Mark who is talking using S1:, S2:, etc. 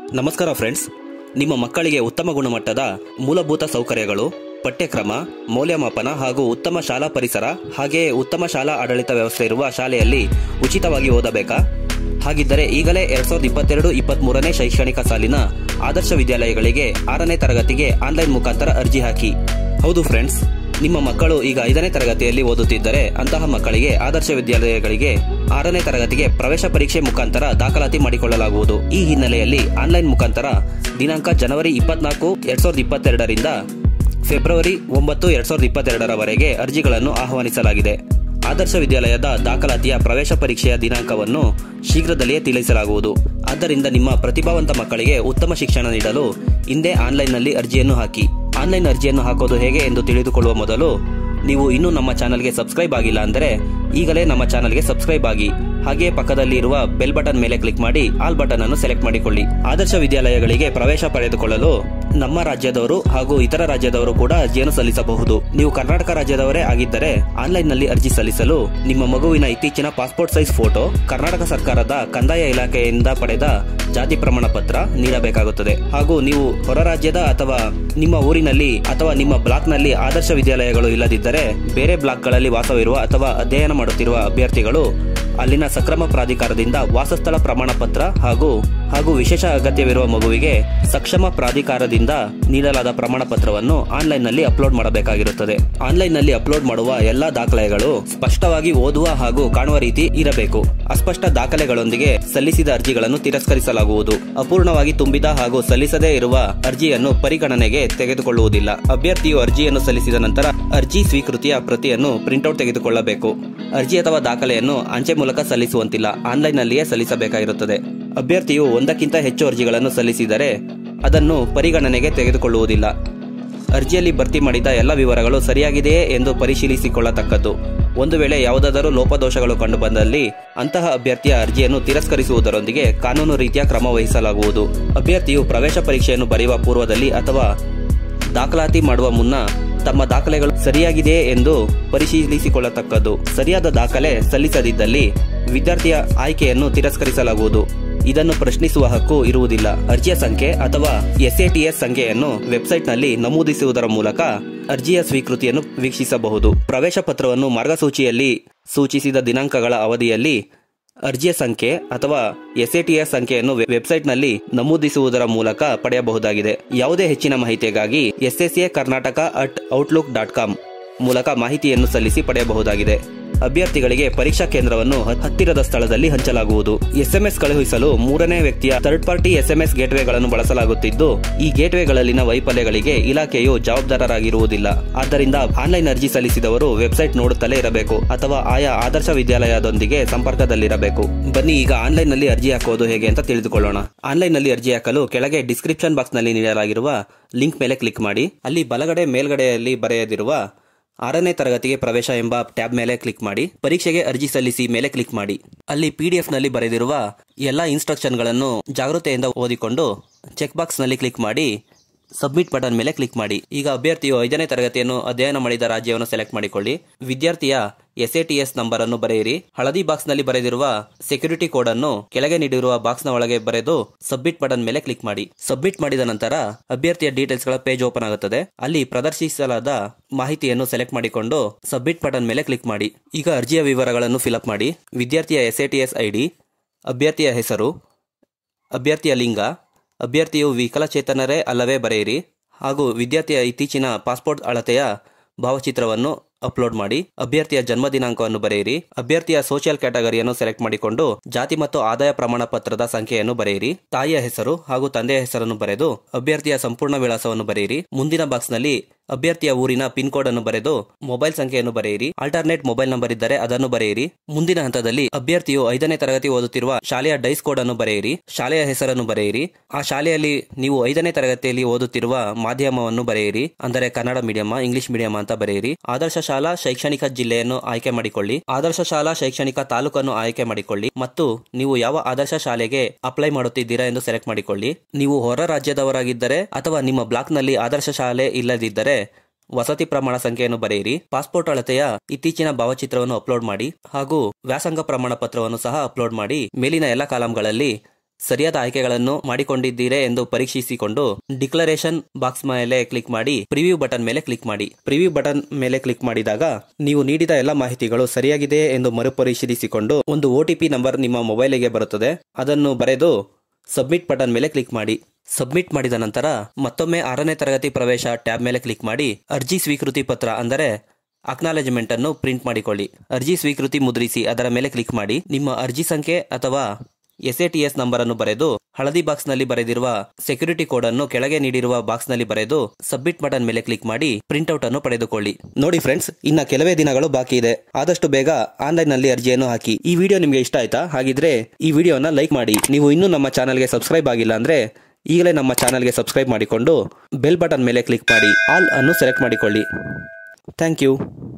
S1: ನಮಸ್ಕಾರ ಫ್ರೆಂಡ್ಸ್ ನಿಮ್ಮ ಮಕ್ಕಳಿಗೆ ಉತ್ತಮ ಗುಣಮಟ್ಟದ ಮೂಲಭೂತ ಸೌಕರ್ಯಗಳು ಪಠ್ಯಕ್ರಮ ಮೌಲ್ಯಮಾಪನ ಹಾಗೂ ಉತ್ತಮ ಶಾಲಾ ಪರಿಸರ ಹಾಗೆಯೇ ಉತ್ತಮ ಶಾಲಾ ಆಡಳಿತ ವ್ಯವಸ್ಥೆ ಇರುವ ಶಾಲೆಯಲ್ಲಿ ಉಚಿತವಾಗಿ ಓದಬೇಕಾ ಹಾಗಿದ್ದರೆ ಈಗಲೇ ಎರಡ್ ಸಾವಿರದ ಇಪ್ಪತ್ತೆರಡು ಇಪ್ಪತ್ಮೂರನೇ ಶೈಕ್ಷಣಿಕ ಸಾಲಿನ ಆದರ್ಶ ವಿದ್ಯಾಲಯಗಳಿಗೆ ಆರನೇ ತರಗತಿಗೆ ಆನ್ಲೈನ್ ಮುಖಾಂತರ ಅರ್ಜಿ ಹಾಕಿ ಹೌದು ಫ್ರೆಂಡ್ಸ್ ನಿಮ್ಮ ಮಕ್ಕಳು ಈಗ ಐದನೇ ತರಗತಿಯಲ್ಲಿ ಓದುತ್ತಿದ್ದರೆ ಅಂತಹ ಮಕ್ಕಳಿಗೆ ಆದರ್ಶ ವಿದ್ಯಾಲಯಗಳಿಗೆ ಆರನೇ ತರಗತಿಗೆ ಪ್ರವೇಶ ಪರೀಕ್ಷೆ ಮುಖಾಂತರ ದಾಖಲಾತಿ ಮಾಡಿಕೊಳ್ಳಲಾಗುವುದು ಈ ಹಿನ್ನೆಲೆಯಲ್ಲಿ ಆನ್ಲೈನ್ ಮುಖಾಂತರ ದಿನಾಂಕ ಜನವರಿ ಇಪ್ಪತ್ನಾಲ್ಕು ಎರಡ್ ಸಾವಿರದ ಇಪ್ಪತ್ತೆರಡರಿಂದ ಫೆಬ್ರವರಿ ಒಂಬತ್ತು ಎರಡ್ ಸಾವಿರದ ಇಪ್ಪತ್ತೆರಡರವರೆಗೆ ಅರ್ಜಿಗಳನ್ನು ಆಹ್ವಾನಿಸಲಾಗಿದೆ ಆದರ್ಶ ವಿದ್ಯಾಲಯದ ದಾಖಲಾತಿಯ ಪ್ರವೇಶ ಪರೀಕ್ಷೆಯ ದಿನಾಂಕವನ್ನು ಶೀಘ್ರದಲ್ಲಿಯೇ ತಿಳಿಸಲಾಗುವುದು ಆದ್ದರಿಂದ ನಿಮ್ಮ ಪ್ರತಿಭಾವಂತ ಮಕ್ಕಳಿಗೆ ಉತ್ತಮ ಶಿಕ್ಷಣ ನೀಡಲು ಹಿಂದೆ ಆನ್ಲೈನ್ನಲ್ಲಿ ಅರ್ಜಿಯನ್ನು ಹಾಕಿ ಆನ್ಲೈನ್ ಅರ್ಜಿಯನ್ನು ಹಾಕೋದು ಹೇಗೆ ಎಂದು ತಿಳಿದುಕೊಳ್ಳುವ ಮೊದಲು ನೀವು ಇನ್ನೂ ನಮ್ಮ ಚಾನಲ್ಗೆ ಸಬ್ಸ್ಕ್ರೈಬ್ ಆಗಿಲ್ಲ ಅಂದರೆ ಈಗಲೇ ನಮ್ಮ ಚಾನಲ್ಗೆ ಸಬ್ಸ್ಕ್ರೈಬ್ ಆಗಿ ಹಾಗೆಯೇ ಪಕ್ಕದಲ್ಲಿ ಇರುವ ಬೆಲ್ ಬಟನ್ ಮೇಲೆ ಕ್ಲಿಕ್ ಮಾಡಿ ಆಲ್ ಬಟನ್ ಅನ್ನು ಸೆಲೆಕ್ಟ್ ಮಾಡಿಕೊಳ್ಳಿ ಆದರ್ಶ ವಿದ್ಯಾಲಯಗಳಿಗೆ ಪ್ರವೇಶ ಪಡೆದುಕೊಳ್ಳಲು ನಮ್ಮ ರಾಜ್ಯದವರು ಹಾಗೂ ಇತರ ರಾಜ್ಯದವರು ಕೂಡ ಅರ್ಜಿಯನ್ನು ಸಲ್ಲಿಸಬಹುದು ನೀವು ಕರ್ನಾಟಕ ರಾಜ್ಯದವರೇ ಆಗಿದ್ದರೆ ಆನ್ಲೈನ್ನಲ್ಲಿ ಅರ್ಜಿ ಸಲ್ಲಿಸಲು ನಿಮ್ಮ ಮಗುವಿನ ಇತ್ತೀಚಿನ ಪಾಸ್ಪೋರ್ಟ್ ಸೈಜ್ ಫೋಟೋ ಕರ್ನಾಟಕ ಸರ್ಕಾರದ ಕಂದಾಯ ಇಲಾಖೆಯಿಂದ ಪಡೆದ ಜಾತಿ ಪ್ರಮಾಣ ಪತ್ರ ನೀಡಬೇಕಾಗುತ್ತದೆ ಹಾಗೂ ನೀವು ಹೊರ ರಾಜ್ಯದ ಅಥವಾ ನಿಮ್ಮ ಊರಿನಲ್ಲಿ ಅಥವಾ ನಿಮ್ಮ ಬ್ಲಾಕ್ನಲ್ಲಿ ಆದರ್ಶ ವಿದ್ಯಾಲಯಗಳು ಇಲ್ಲದಿದ್ದರೆ ಬೇರೆ ಬ್ಲಾಕ್ಗಳಲ್ಲಿ ವಾಸವಿರುವ ಅಥವಾ ಅಧ್ಯಯನ ಮಾಡುತ್ತಿರುವ ಅಭ್ಯರ್ಥಿಗಳು ಅಲ್ಲಿನ ಸಕ್ರಮ ಪ್ರಾಧಿಕಾರದಿಂದ ವಾಸಸ್ಥಳ ಪ್ರಮಾಣ ಪತ್ರ ಹಾಗೂ ಹಾಗೂ ವಿಶೇಷ ಅಗತ್ಯವಿರುವ ಮಗುವಿಗೆ ಸಕ್ಷಮ ಪ್ರಾಧಿಕಾರದಿಂದ ನೀಡಲಾದ ಪ್ರಮಾಣ ಪತ್ರವನ್ನು ಆನ್ಲೈನ್ನಲ್ಲಿ ಅಪ್ಲೋಡ್ ಮಾಡಬೇಕಾಗಿರುತ್ತದೆ ಆನ್ಲೈನ್ನಲ್ಲಿ ಅಪ್ಲೋಡ್ ಮಾಡುವ ಎಲ್ಲಾ ದಾಖಲೆಗಳು ಸ್ಪಷ್ಟವಾಗಿ ಓದುವ ಹಾಗೂ ಕಾಣುವ ರೀತಿ ಇರಬೇಕು ಅಸ್ಪಷ್ಟ ದಾಖಲೆಗಳೊಂದಿಗೆ ಸಲ್ಲಿಸಿದ ಅರ್ಜಿಗಳನ್ನು ತಿರಸ್ಕರಿಸಲಾಗುವುದು ಅಪೂರ್ಣವಾಗಿ ತುಂಬಿದ ಹಾಗೂ ಸಲ್ಲಿಸದೇ ಇರುವ ಅರ್ಜಿಯನ್ನು ಪರಿಗಣನೆಗೆ ತೆಗೆದುಕೊಳ್ಳುವುದಿಲ್ಲ ಅಭ್ಯರ್ಥಿಯು ಅರ್ಜಿಯನ್ನು ಸಲ್ಲಿಸಿದ ನಂತರ ಅರ್ಜಿ ಸ್ವೀಕೃತಿಯ ಪ್ರತಿಯನ್ನು ಪ್ರಿಂಟ್ಔಟ್ ತೆಗೆದುಕೊಳ್ಳಬೇಕು ಅರ್ಜಿ ಅಥವಾ ದಾಖಲೆಯನ್ನು ಅಂಚೆ ಮೂಲಕ ಸಲ್ಲಿಸುವಂತಿಲ್ಲ ಆನ್ಲೈನ್ನಲ್ಲಿಯೇ ಸಲ್ಲಿಸಬೇಕಾಗಿರುತ್ತದೆ ಅಭ್ಯರ್ಥಿಯು ಒಂದಕ್ಕಿಂತ ಹೆಚ್ಚು ಅರ್ಜಿಗಳನ್ನು ಸಲ್ಲಿಸಿದರೆ ಅದನ್ನು ಪರಿಗಣನೆಗೆ ತೆಗೆದುಕೊಳ್ಳುವುದಿಲ್ಲ ಅರ್ಜಿಯಲ್ಲಿ ಭರ್ತಿ ಮಾಡಿದ ಎಲ್ಲ ವಿವರಗಳು ಸರಿಯಾಗಿದೆಯೇ ಎಂದು ಪರಿಶೀಲಿಸಿಕೊಳ್ಳತಕ್ಕದ್ದು ಒಂದು ವೇಳೆ ಯಾವುದಾದರೂ ಲೋಪದೋಷಗಳು ಕಂಡುಬಂದಲ್ಲಿ ಅಂತಹ ಅಭ್ಯರ್ಥಿಯ ಅರ್ಜಿಯನ್ನು ತಿರಸ್ಕರಿಸುವುದರೊಂದಿಗೆ ಕಾನೂನು ರೀತಿಯ ಕ್ರಮ ವಹಿಸಲಾಗುವುದು ಅಭ್ಯರ್ಥಿಯು ಪ್ರವೇಶ ಪರೀಕ್ಷೆಯನ್ನು ಬರೆಯುವ ಪೂರ್ವದಲ್ಲಿ ಅಥವಾ ದಾಖಲಾತಿ ಮಾಡುವ ಮುನ್ನ ತಮ್ಮ ದಾಖಲೆಗಳು ಸರಿಯಾಗಿದೆಯೇ ಎಂದು ಪರಿಶೀಲಿಸಿಕೊಳ್ಳತಕ್ಕದ್ದು ಸರಿಯಾದ ದಾಖಲೆ ಸಲ್ಲಿಸದಿದ್ದಲ್ಲಿ ವಿದ್ಯಾರ್ಥಿಯ ಆಯ್ಕೆಯನ್ನು ತಿರಸ್ಕರಿಸಲಾಗುವುದು ಇದನ್ನು ಪ್ರಶ್ನಿಸುವ ಹಕ್ಕು ಇರುವುದಿಲ್ಲ ಅರ್ಜಿಯ ಸಂಖ್ಯೆ ಅಥವಾ ಎಸ್ಎಟಿಎಸ್ ಸಂಖ್ಯೆಯನ್ನು ವೆಬ್ಸೈಟ್ನಲ್ಲಿ ನಮೂದಿಸುವುದರ ಮೂಲಕ ಅರ್ಜಿಯ ಸ್ವೀಕೃತಿಯನ್ನು ವೀಕ್ಷಿಸಬಹುದು ಪ್ರವೇಶ ಪತ್ರವನ್ನು ಮಾರ್ಗಸೂಚಿಯಲ್ಲಿ ಸೂಚಿಸಿದ ದಿನಾಂಕಗಳ ಅವಧಿಯಲ್ಲಿ ಅರ್ಜಿಯ ಸಂಖ್ಯೆ ಅಥವಾ ಎಸ್ಎಟಿಎಸ್ ಸಂಖ್ಯೆಯನ್ನು ವೆ- ವೆಬ್ಸೈಟ್ನಲ್ಲಿ ನಮೂದಿಸುವುದರ ಮೂಲಕ ಪಡೆಯಬಹುದಾಗಿದೆ ಯಾವುದೇ ಹೆಚ್ಚಿನ ಮಾಹಿತಿಗಾಗಿ SSA Karnataka at Outlook dot com ಮೂಲಕ ಮಾಹಿತಿಯನ್ನು ಸಲ್ಲಿಸಿ ಪಡೆಯಬಹುದಾಗಿದೆ ಅಭ್ಯರ್ಥಿಗಳಿಗೆ ಪರೀಕ್ಷಾ ಕೇಂದ್ರವನ್ನು ಹ- ಹತ್ತಿರದ ಸ್ಥಳದಲ್ಲಿ ಹಂಚಲಾಗುವುದು ಎಸ್ಎಂಎಸ್ ಕಳುಹಿಸಲು ಮೂರನೇ ವ್ಯಕ್ತಿಯ ಥರ್ಡ್ ಪಾರ್ಟಿ ಎಸ್ಎಂಎಸ್ ಗೇಟ್ವೇಗಳನ್ನು ಬಳಸಲಾಗುತ್ತಿದ್ದು ಈ ಗೇಟ್ವೇಗಳಲ್ಲಿನ ವೈಫಲ್ಯಗಳಿಗೆ ಇಲಾಖೆಯು ಜವಾಬ್ದಾರರಾಗಿರುವುದಿಲ್ಲ ಆದ್ದರಿಂದ ಆನ್ಲೈನ್ ಅರ್ಜಿ ಸಲ್ಲಿಸಿದವರು ವೆಬ್ಸೈಟ್ ನೋಡುತ್ತಲೇ ಇರಬೇಕು ಅಥವಾ ಆಯಾ ಆದರ್ಶ ವಿದ್ಯಾಲಯದೊಂದಿಗೆ ಸಂಪರ್ಕದಲ್ಲಿರಬೇಕು ಬನ್ನಿ ಈಗ ಆನ್ಲೈನ್ ನಲ್ಲಿ ಅರ್ಜಿ ಹಾಕುವುದು ಹೇಗೆ ಅಂತ ತಿಳಿದುಕೊಳ್ಳೋಣ ಆನ್ಲೈನ್ ನಲ್ಲಿ ಅರ್ಜಿ ಹಾಕಲು ಕೆಳಗೆ ಡಿಸ್ಕ್ರಿಪ್ಷನ್ ಬಾಕ್ಸ್ ನಲ್ಲಿ ನೀಡಲಾಗಿರುವ ಲಿಂಕ್ ಮೇಲೆ ಕ್ಲಿಕ್ ಮಾಡಿ ಅಲ್ಲಿ ಬಲಗಡೆ ಮೇಲ್ಗಡೆಯಲ್ಲಿ ಬರೆಯದಿರುವ ಆರನೇ ತರಗತಿಗೆ ಪ್ರವೇಶ ಎಂಬ ಟ್ಯಾಬ್ ಮೇಲೆ ಕ್ಲಿಕ್ ಮಾಡಿ ಪರೀಕ್ಷೆಗೆ ಅರ್ಜಿ ಸಲ್ಲಿಸಿ ಮೇಲೆ ಕ್ಲಿಕ್ ಮಾಡಿ ಅಲ್ಲಿ ಪಿಡಿಎಫ್ ನಲ್ಲಿ ಬರೆದಿರುವ ಎಲ್ಲ ಇನ್ಸ್ಟ್ರಕ್ಷನ್ಗಳನ್ನು ಜಾಗೃತೆಯಿಂದ ಓದಿಕೊಂಡು ಚೆಕ್ ಬಾಕ್ಸ್ ನಲ್ಲಿ ಕ್ಲಿಕ್ ಮಾಡಿ ಸಬ್ಮಿಟ್ ಬಟನ್ ಮೇಲೆ ಕ್ಲಿಕ್ ಮಾಡಿ ಈಗ ಅಭ್ಯರ್ಥಿಯು ಐದನೇ ತರಗತಿಯನ್ನು ಅಧ್ಯಯನ ಮಾಡಿದ ರಾಜ್ಯವನ್ನು ಸೆಲೆಕ್ಟ್ ಮಾಡಿಕೊಳ್ಳಿ ವಿದ್ಯಾರ್ಥಿಯ ಎಸ್ಎಟಿಎಸ್ ನಂಬರ್ ಅನ್ನು ಬರೆಯಿರಿ ಹಳದಿ ಬಾಕ್ಸ್ ನಲ್ಲಿ ಬರೆದಿರುವ ಸೆಕ್ಯೂರಿಟಿ ಕೋಡ್ ಅನ್ನು ಕೆಳಗೆ ನೀಡಿರುವ ಬಾಕ್ಸ್ ನ ಒಳಗೆ ಬರೆದು ಸಬ್ಮಿಟ್ ಬಟನ್ ಮೇಲೆ ಕ್ಲಿಕ್ ಮಾಡಿ ಸಬ್ಮಿಟ್ ಮಾಡಿದ ನಂತರ ಅಭ್ಯರ್ಥಿಯ ಡೀಟೇಲ್ಸ್ ಗಳ ಪೇಜ್ ಓಪನ್ ಆಗುತ್ತದೆ ಅಲ್ಲಿ ಪ್ರದರ್ಶಿಸಲಾದ ಮಾಹಿತಿಯನ್ನು ಸೆಲೆಕ್ಟ್ ಮಾಡಿಕೊಂಡು ಸಬ್ಮಿಟ್ ಬಟನ್ ಮೇಲೆ ಕ್ಲಿಕ್ ಮಾಡಿ ಈಗ ಅರ್ಜಿಯ ವಿವರಗಳನ್ನು ಫಿಲಪ್ ಮಾಡಿ ವಿದ್ಯಾರ್ಥಿಯ ಎಸ್ಎಟಿಎಸ್ ಐಡಿ ಅಭ್ಯರ್ಥಿಯ ಹೆಸರು ಅಭ್ಯರ್ಥಿಯ ಲಿಂಗ ಅಭ್ಯರ್ಥಿಯು ವಿಕಲಚೇತನರೇ ಅಲ್ಲವೇ ಬರೆಯಿರಿ ಹಾಗೂ ವಿದ್ಯಾರ್ಥಿಯ ಇತ್ತೀಚಿನ ಪಾಸ್ಪೋರ್ಟ್ ಅಳತೆಯ ಭಾವಚಿತ್ರವನ್ನು ಅಪ್ಲೋಡ್ ಮಾಡಿ ಅಭ್ಯರ್ಥಿಯ ಜನ್ಮ ದಿನಾಂಕವನ್ನು ಬರೆಯಿರಿ ಅಭ್ಯರ್ಥಿಯ ಸೋಷಿಯಲ್ ಕ್ಯಾಟಗರಿಯನ್ನು ಸೆಲೆಕ್ಟ್ ಮಾಡಿಕೊಂಡು ಜಾತಿ ಮತ್ತು ಆದಾಯ ಪ್ರಮಾಣ ಪತ್ರದ ಸಂಖ್ಯೆಯನ್ನು ಬರೆಯಿರಿ ತಾಯಿಯ ಹೆಸರು ಹಾಗೂ ತಂದೆಯ ಹೆಸರನ್ನು ಬರೆದು ಅಭ್ಯರ್ಥಿಯ ಸಂಪೂರ್ಣ ವಿಳಾಸವನ್ನು ಬರೆಯಿರಿ ಮುಂದಿನ ಬಾಕ್ಸ್ನಲ್ಲಿ ಅಭ್ಯರ್ಥಿಯ ಊರಿನ ಪಿನ್ ಕೋಡ್ ಅನ್ನು ಬರೆದು ಮೊಬೈಲ್ ಸಂಖ್ಯೆಯನ್ನು ಬರೆಯಿರಿ ಆಲ್ಟರ್ನೇಟ್ ಮೊಬೈಲ್ ನಂಬರ್ ಇದ್ದರೆ ಅದನ್ನು ಬರೆಯಿರಿ ಮುಂದಿನ ಹಂತದಲ್ಲಿ ಅಭ್ಯರ್ಥಿಯು ಐದನೇ ತರಗತಿ ಓದುತ್ತಿರುವ ಶಾಲೆಯ ಡೈಸ್ ಕೋಡ್ ಅನ್ನು ಬರೆಯಿರಿ ಶಾಲೆಯ ಹೆಸರನ್ನು ಬರೆಯಿರಿ ಆ ಶಾಲೆಯಲ್ಲಿ ನೀವು ಐದನೇ ತರಗತಿಯಲ್ಲಿ ಓದುತ್ತಿರುವ ಮಾಧ್ಯಮವನ್ನು ಬರೆಯಿರಿ ಅಂದರೆ ಕನ್ನಡ ಮೀಡಿಯಂ ಇಂಗ್ಲಿಷ್ ಮೀಡಿಯಂ ಅಂತ ಬರೆಯಿರಿ ಆದರ್ಶ ಶಾಲಾ ಶೈಕ್ಷಣಿಕ ಜಿಲ್ಲೆಯನ್ನು ಆಯ್ಕೆ ಮಾಡಿಕೊಳ್ಳಿ ಆದರ್ಶ ಶಾಲಾ ಶೈಕ್ಷಣಿಕ ತಾಲೂಕನ್ನು ಆಯ್ಕೆ ಮಾಡಿಕೊಳ್ಳಿ ಮತ್ತು ನೀವು ಯಾವ ಆದರ್ಶ ಶಾಲೆಗೆ ಅಪ್ಲೈ ಮಾಡುತ್ತಿದ್ದೀರಾ ಎಂದು ಸೆಲೆಕ್ಟ್ ಮಾಡಿಕೊಳ್ಳಿ ನೀವು ಹೊರ ರಾಜ್ಯದವರಾಗಿದ್ದರೆ ಅಥವಾ ನಿಮ್ಮ ಬ್ಲಾಕ್ನಲ್ಲಿ ಆದರ್ಶ ಶಾಲೆ ಇಲ್ಲದಿದ್ದರೆ ವಸತಿ ಪ್ರಮಾಣ ಸಂಖ್ಯೆಯನ್ನು ಬರೆಯಿರಿ ಪಾಸ್ಪೋರ್ಟ್ ಅಳತೆಯ ಇತ್ತೀಚಿನ ಭಾವಚಿತ್ರವನ್ನು ಅಪ್ಲೋಡ್ ಮಾಡಿ ಹಾಗೂ ವ್ಯಾಸಂಗ ಪ್ರಮಾಣ ಪತ್ರವನ್ನು ಸಹ ಅಪ್ಲೋಡ್ ಮಾಡಿ ಮೇಲಿನ ಎಲ್ಲ ಕಾಲಂಗಳಲ್ಲಿ ಸರಿಯಾದ ಆಯ್ಕೆಗಳನ್ನು ಮಾಡಿಕೊಂಡಿದ್ದೀರೇ ಎಂದು ಪರೀಕ್ಷಿಸಿಕೊಂಡು ಡಿಕ್ಲರೇಷನ್ ಬಾಕ್ಸ್ ಮೇಲೆ ಕ್ಲಿಕ್ ಮಾಡಿ ಪ್ರಿವ್ಯೂ ಬಟನ್ ಮೇಲೆ ಕ್ಲಿಕ್ ಮಾಡಿ ಪ್ರಿವ್ಯೂ ಬಟನ್ ಮೇಲೆ ಕ್ಲಿಕ್ ಮಾಡಿದಾಗ ನೀವು ನೀಡಿದ ಎಲ್ಲ ಮಾಹಿತಿಗಳು ಸರಿಯಾಗಿದೆಯೇ ಎಂದು ಮರುಪರಿಶೀಲಿಸಿಕೊಂಡು ಒಂದು ಒ ಟಿ ಪಿ ನಂಬರ್ ನಿಮ್ಮ ಮೊಬೈಲಿಗೆ ಬರುತ್ತದೆ ಅದನ್ನು ಬರೆದು ಸಬ್ಮಿಟ್ ಬಟನ್ ಮೇಲೆ ಕ್ಲಿಕ್ ಮಾಡಿ ಸಬ್ಮಿಟ್ ಮಾಡಿದ ನಂತರ ಮತ್ತೊಮ್ಮೆ ಆರನೇ ತರಗತಿ ಪ್ರವೇಶ ಟ್ಯಾಬ್ ಮೇಲೆ ಕ್ಲಿಕ್ ಮಾಡಿ ಅರ್ಜಿ ಸ್ವೀಕೃತಿ ಪತ್ರ ಅಂದರೆ ಅಕ್ನಾಲೆಜ್ಮೆಂಟ್ ಅನ್ನು ಪ್ರಿಂಟ್ ಮಾಡಿಕೊಳ್ಳಿ ಅರ್ಜಿ ಸ್ವೀಕೃತಿ ಮುದ್ರಿಸಿ ಅದರ ಮೇಲೆ ಕ್ಲಿಕ್ ಮಾಡಿ ನಿಮ್ಮ ಅರ್ಜಿ ಸಂಖ್ಯೆ ಅಥವಾ S A T S number ಅನ್ನು ಬರೆದು ಹಳದಿ ಬಾಕ್ಸ್ ನಲ್ಲಿ ಬರೆದಿರುವ ಸೆಕ್ಯೂರಿಟಿ ಕೋಡ್ ಅನ್ನು ಕೆಳಗೆ ನೀಡಿರುವ ಬಾಕ್ಸ್ ನಲ್ಲಿ ಬರೆದು ಸಬ್ಮಿಟ್ ಬಟನ್ ಮೇಲೆ ಕ್ಲಿಕ್ ಮಾಡಿ ಪ್ರಿಂಟ್ಔಟ್ ಅನ್ನು ಪಡೆದುಕೊಳ್ಳಿ ನೋಡಿ ಫ್ರೆಂಡ್ಸ್ ಇನ್ನ ಕೆಲವೇ ದಿನಗಳು ಬಾಕಿ ಇದೆ ಆದಷ್ಟು ಬೇಗ ಆನ್ಲೈನ್ ನಲ್ಲಿ ಅರ್ಜಿಯನ್ನು ಹಾಕಿ ಈ ವಿಡಿಯೋ ನಿಮಗೆ ಇಷ್ಟ ಆಯ್ತಾ ಹಾಗಿದ್ರೆ ಈ ವಿಡಿಯೋನ ಲೈಕ್ ಮಾಡಿ ನೀವು ಇನ್ನೂ ನಮ್ಮ ಚಾನಲ್ಗೆ ಸಬ್ಸ್ಕ್ರೈಬ್ ಆಗಿಲ್ಲ ಅಂದ್ರೆ ಈಗಲೇ ನಮ್ಮ ಚಾನಲ್ಗೆ ಸಬ್ಸ್ಕ್ರೈಬ್ ಮಾಡಿಕೊಂಡು ಬೆಲ್ ಬಟನ್ ಮೇಲೆ ಕ್ಲಿಕ್ ಮಾಡಿ ಆಲ್ ಅನ್ನು ಸೆಲೆಕ್ಟ್ ಮಾಡಿಕೊಳ್ಳಿ ಥ್ಯಾಂಕ್ ಯು